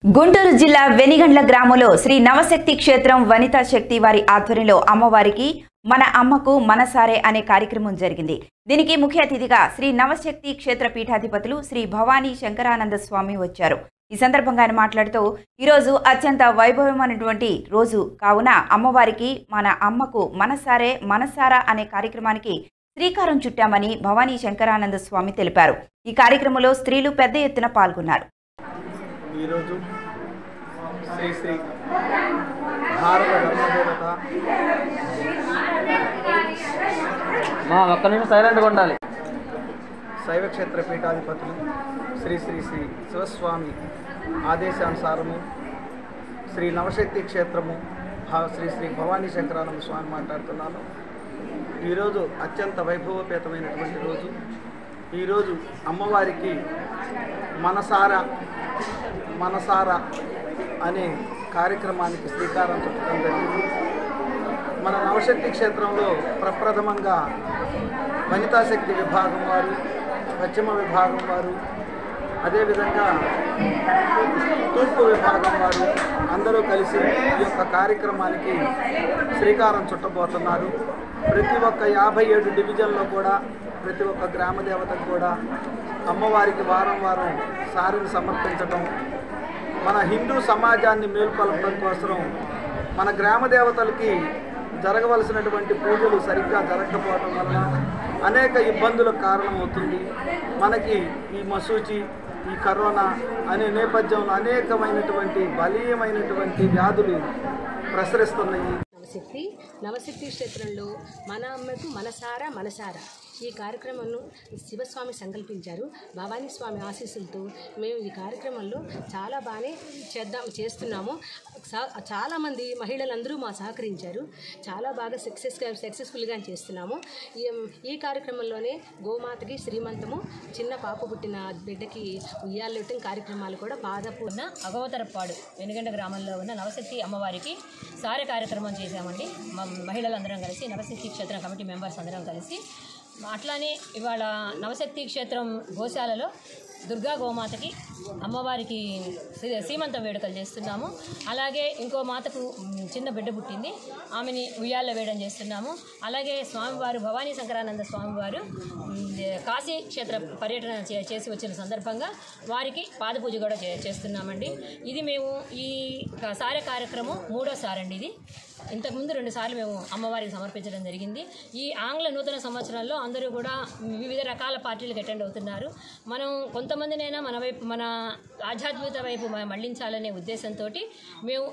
గుంటూరు జిల్లా వెనిగండ్ల గ్రామంలో శ్రీ నవశక్తి క్షేత్రం వనితా శక్తి వారి ఆధ్వర్యంలో అమ్మవారికి మన అమ్మకు మనసారే అనే కార్యక్రమం జరిగింది దీనికి ముఖ్య అతిథిగా శ్రీ నవశక్తి క్షేత్ర పీఠాధిపతులు శ్రీ భవానీ శంకరానంద స్వామి వచ్చారు ఈ సందర్భంగా ఆయన మాట్లాడుతూ ఈరోజు అత్యంత వైభవమైనటువంటి రోజు కావున అమ్మవారికి మన అమ్మకు మనసారే మనసారా అనే కార్యక్రమానికి శ్రీకారం చుట్టామని భవానీ శంకరానంద స్వామి తెలిపారు ఈ కార్యక్రమంలో స్త్రీలు పెద్ద ఎత్తున పాల్గొన్నారు ఈరోజు శ్రీ శ్రీ భారత ధర్మదేవత మా ఒక్క నిమిషం సైలెంట్గా ఉండాలి శైవక్షేత్ర పీఠాధిపతులు శ్రీ శ్రీ శ్రీ శివస్వామి ఆదేశానుసారము శ్రీ నవశక్తి క్షేత్రము భా- శ్రీ శ్రీ భవానీ శంకరానంద స్వామి మాట్లాడుతున్నాను ఈరోజు అత్యంత వైభవపేతమైనటువంటి రోజు ఈరోజు అమ్మవారికి మనసారా మనసారా అనే కార్యక్రమానికి శ్రీకారం చుట్టడం జరిగింది మన నవశక్తి క్షేత్రంలో ప్రప్రథమంగా వనితాశక్తి విభాగం వారు పశ్చిమ విభాగం వారు అదేవిధంగా తూర్పు విభాగం వారు అందరూ కలిసి ఈ యొక్క కార్యక్రమానికి శ్రీకారం చుట్టబోతున్నారు ప్రతి ఒక్క యాభై ఏడు డివిజన్లో కూడా ప్రతి ఒక్క గ్రామ దేవతకు కూడా అమ్మవారికి వారం వారం సారిని సమర్పించడం మన హిందూ సమాజాన్ని మేల్కొల్పడం కోసం మన గ్రామ దేవతలకి జరగవలసినటువంటి పూజలు సరిగ్గా జరగకపోవడం వలన అనేక ఇబ్బందులకు కారణమవుతుంది మనకి ఈ మసూచి ఈ కరోనా అనే నేపథ్యంలో అనేకమైనటువంటి బలీయమైనటువంటి వ్యాధులు ప్రసరిస్తున్నాయి నవశక్తి నవశక్తి క్షేత్రంలో మన అమ్మకు మనసారా మనసారా ఈ కార్యక్రమంను శివస్వామి సంకల్పించారు భవానీ స్వామి ఆశీస్సులతో మేము ఈ కార్యక్రమంలో చాలా బాగానే చేద్దాం చేస్తున్నాము సా- చాలామంది మహిళలందరూ మా సహకరించారు చాలా బాగా సక్సెస్గా సక్సెస్ఫుల్గా చేస్తున్నాము ఈ ఈ కార్యక్రమంలోనే గోమాతకి శ్రీమంతము చిన్న పాప పుట్టిన బిడ్డకి ఉయ్యాలెట్టం కార్యక్రమాలు కూడా బాధపూర్ణ ఉన్న అగవతరపాడు వెనుగండ గ్రామంలో ఉన్న నవశక్తి అమ్మవారికి సారే కార్యక్రమం చేశామండి మా మహిళలందరం కలిసి నవశక్తి క్షేత్రం కమిటీ మెంబర్స్ అందరం కలిసి అట్లానే ఇవాళ నవశక్తి క్షేత్రం గోశాలలో దుర్గా గోమాతకి అమ్మవారికి సీ- సీమంత వేడుకలు చేస్తున్నాము అలాగే ఇంకో మాతకు మ్, చిన్న బిడ్డ పుట్టింది ఆమెని ఉయ్యాల్లో వేయడం చేస్తున్నాము అలాగే స్వామివారు భవానీ శంకరానంద స్వామివారు మ్, కాశీ క్షేత్ర పర్యటన చే- చేసి వచ్చిన సందర్భంగా వారికి పాదపూజ కూడా చే చేస్తున్నామండి ఇది మేము ఈ క- సారే కార్యక్రమం మూడోసారి అండి ఇది ఇంతకుముందు రెండు సార్లు మేము అమ్మవారికి సమర్పించడం జరిగింది ఈ ఆంగ్ల నూతన సంవత్సరంలో అందరూ కూడా వివిధ రకాల పార్టీలకు అటెండ్ అవుతున్నారు మనం కొంతమందినైనా మన వైపు మన ఆధ్యాత్మికత వైపు మ- మళ్లించాలనే ఉద్దేశంతో మేము